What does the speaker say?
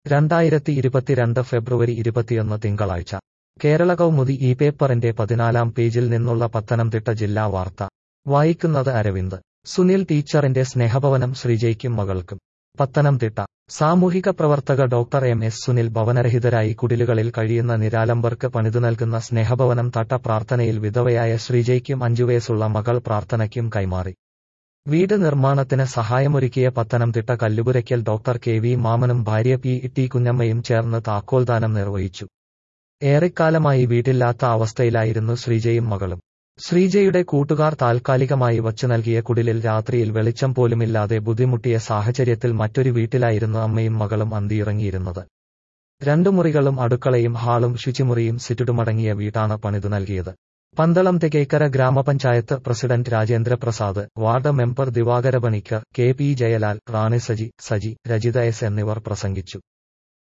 രണ്ടായിരത്തി ഇരുപത്തിരണ്ട് ഫെബ്രുവരി ഇരുപത്തിയൊന്ന് തിങ്കളാഴ്ച കേരള കൗമുദി ഈ പേപ്പറിന്റെ പതിനാലാം പേജിൽ നിന്നുള്ള പത്തനംതിട്ട ജില്ലാ വാർത്ത വായിക്കുന്നത് അരവിന്ദ് സുനിൽ ടീച്ചറിന്റെ സ്നേഹഭവനം ശ്രീജയ്ക്കും മകൾക്കും പത്തനംതിട്ട സാമൂഹിക പ്രവർത്തക ഡോക്ടർ എം എസ് സുനിൽ ഭവനരഹിതരായി കുടിലുകളിൽ കഴിയുന്ന നിരാലംബർക്ക് പണിതു നൽകുന്ന സ്നേഹഭവനം തട്ട പ്രാർത്ഥനയിൽ വിധവയായ ശ്രീജയ്ക്കും അഞ്ചുവയസ്സുള്ള മകൾ പ്രാർത്ഥനയ്ക്കും കൈമാറി വീട് നിർമ്മാണത്തിന് സഹായമൊരുക്കിയ Pathanamthitta Kallupurackal doctor K V മാമനും ഭാര്യ പി ടി കുഞ്ഞമ്മയും ചേർന്ന് താക്കോൽദാനം നിർവഹിച്ചു ഏറെക്കാലമായി വീട്ടില്ലാത്ത അവസ്ഥയിലായിരുന്നു ശ്രീജയും മകളും ശ്രീജയുടെ കൂട്ടുകാർ താൽക്കാലികമായി വച്ചു നൽകിയ കുടിലിൽ രാത്രിയിൽ വെളിച്ചം പോലുമില്ലാതെ ബുദ്ധിമുട്ടിയ സാഹചര്യത്തിൽ മറ്റൊരു വീട്ടിലായിരുന്നു അമ്മയും മകളും അന്തിയിറങ്ങിയിരുന്നത് രണ്ടു മുറികളും അടുക്കളയും ഹാളും ശുചിമുറിയും സിറ്റുടുമടങ്ങിയ വീട്ടാണ് പണിതു നൽകിയത് പന്തളം തെക്കേക്കര ഗ്രാമപഞ്ചായത്ത് president Rajendra Prasad ward member Divakara Panicker K P Jayalal Rani Saji Saji Rajitha S എന്നിവർ പ്രസംഗിച്ചു